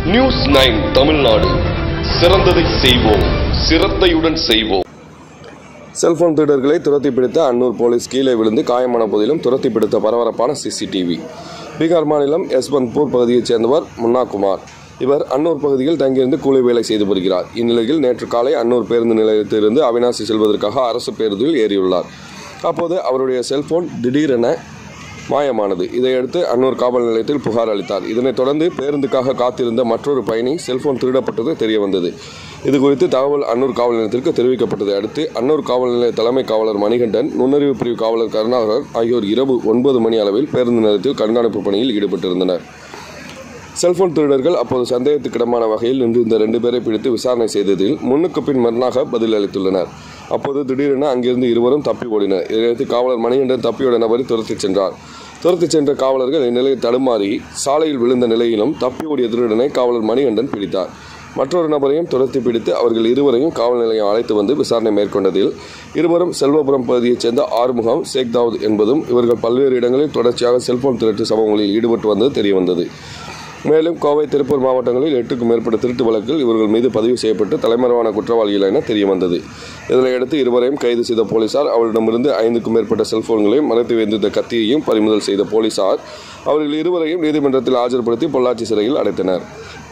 news nine Tamil Nadu சிறந்ததை செய்வோம் சிரத்தையுடன் செய்வோம் செல்போன் திருடர்களை துரத்தி பிடித்த அன்னூர் போலீஸ் கீழே விழுந்து காயமான போதிலும் துரத்தி பிடித்த பரபரப்பான சிசிடிவி பீகார் மாநிலம் யஸ்வந்த்பூர் பகுதியைச் சேர்ந்தவர் முன்னா குமார் இவர் அன்னூர் பகுதியில் தங்கியிருந்து கூலி வேலை செய்து வருகிறார் இந்நிலையில் நேற்று காலை அன்னூர் பேருந்து நிலையத்திலிருந்து அவினாசி செல்வதற்காக அரசு பேருந்தில் ஏறியுள்ளார் அப்போது அவருடைய செல்போன் திடீரென மாயமானது இதையடுத்து அன்னூர் காவல் நிலையத்தில் புகார் அளித்தார் இதனைத் தொடர்ந்து பேருந்துக்காக காத்திருந்த மற்றொரு பயணி செல்போன் திருடப்பட்டது தெரிய வந்தது இது குறித்து தகவல் அன்னூர் காவல் நிலையத்திற்கு தெரிவிக்கப்பட்டதை அடுத்து அன்னூர் காவல் நிலைய தலைமை காவலர் மணிகண்டன் நுண்ணறிவு பிரிவு காவலர் கருணாகரன் ஆகியோர் இரவு ஒன்பது மணி அளவில் பேருந்து நிலையத்தில் கண்காணிப்பு பணியில் ஈடுபட்டிருந்தனர் செல்போன் திருடர்கள் அப்போது சந்தேகத்துக்கிடமான வகையில் நின்றிருந்த ரெண்டு பேரை பிடித்து விசாரணை செய்ததில் முன்னுக்கு பின் மரணாக பதில் அளித்துள்ளனர் அப்போது திடீரென அங்கிருந்து இருவரும் தப்பி ஓடினர் இதையடுத்து காவலர் மணிகண்டன் தப்பியோட நபரை துரத்திச் சென்றார் துரத்திச் சென்ற காவலர்கள் இந்நிலையில் தடுமாறி சாலையில் விழுந்த நிலையிலும் தப்பி ஓடிய திருடனை காவலர் மணிகண்டன் பிடித்தார் மற்றொரு நபரையும் துரத்தி பிடித்து அவர்கள் இருவரையும் காவல் நிலையம் அழைத்து வந்து விசாரணை மேற்கொண்டதில் இருவரும் செல்வபுரம் பகுதியைச் சேர்ந்த ஆறுமுகம் ஷேக் தாவூத் என்பதும் இவர்கள் பல்வேறு இடங்களில் தொடர்ச்சியாக செல்போன் திருட்டு சம்பவங்களில் ஈடுபட்டு வந்தது தெரியவந்தது மேலும் கோவை திருப்பூர் மாவட்டங்களில் எட்டுக்கும் மேற்பட்ட திருட்டு வழக்குகள் இவர்கள் மீது பதிவு செய்யப்பட்டு தலைமறைவான குற்றவாளிகள் என தெரிய வந்தது இதனையடுத்து இருவரையும் கைது செய்த போலீசார் அவரிடமிருந்து ஐந்துக்கும் மேற்பட்ட செல்போன்களையும் மறைத்து வைத்திருந்த கத்தியையும் பறிமுதல் செய்த போலீசார் அவர்கள் இருவரையும் நீதிமன்றத்தில் ஆஜர்படுத்தி பொள்ளாச்சி சிறையில் அடைத்தனர்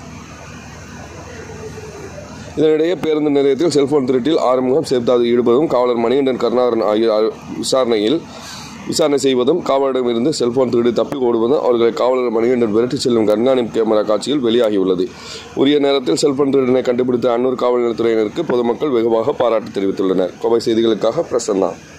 இதனிடையே பேருந்து நிலையத்தில் செல்போன் திருட்டில் ஆறுமுகம் சேர்த்தாது ஈடுபடும் காவலர் மணிகண்டன் கருணாகரன் ஆகிய விசாரணையில் விசாரணை செய்வதும் காவலரிடமிருந்து செல்போன் திருடி தப்பி ஓடுவதும் அவர்களை காவலர் மணிகண்டன் விரட்டிச் செல்லும் கண்காணிப்பு கேமரா காட்சியில் வெளியாகியுள்ளது உரிய நேரத்தில் செல்போன் திருடனை கண்டுபிடித்த அன்னூர் காவல் நிலையத்துறையினருக்கு பொதுமக்கள் வெகுவாக பாராட்டு தெரிவித்துள்ளனர் கோவை செய்திகளுக்காக பிரசன்னா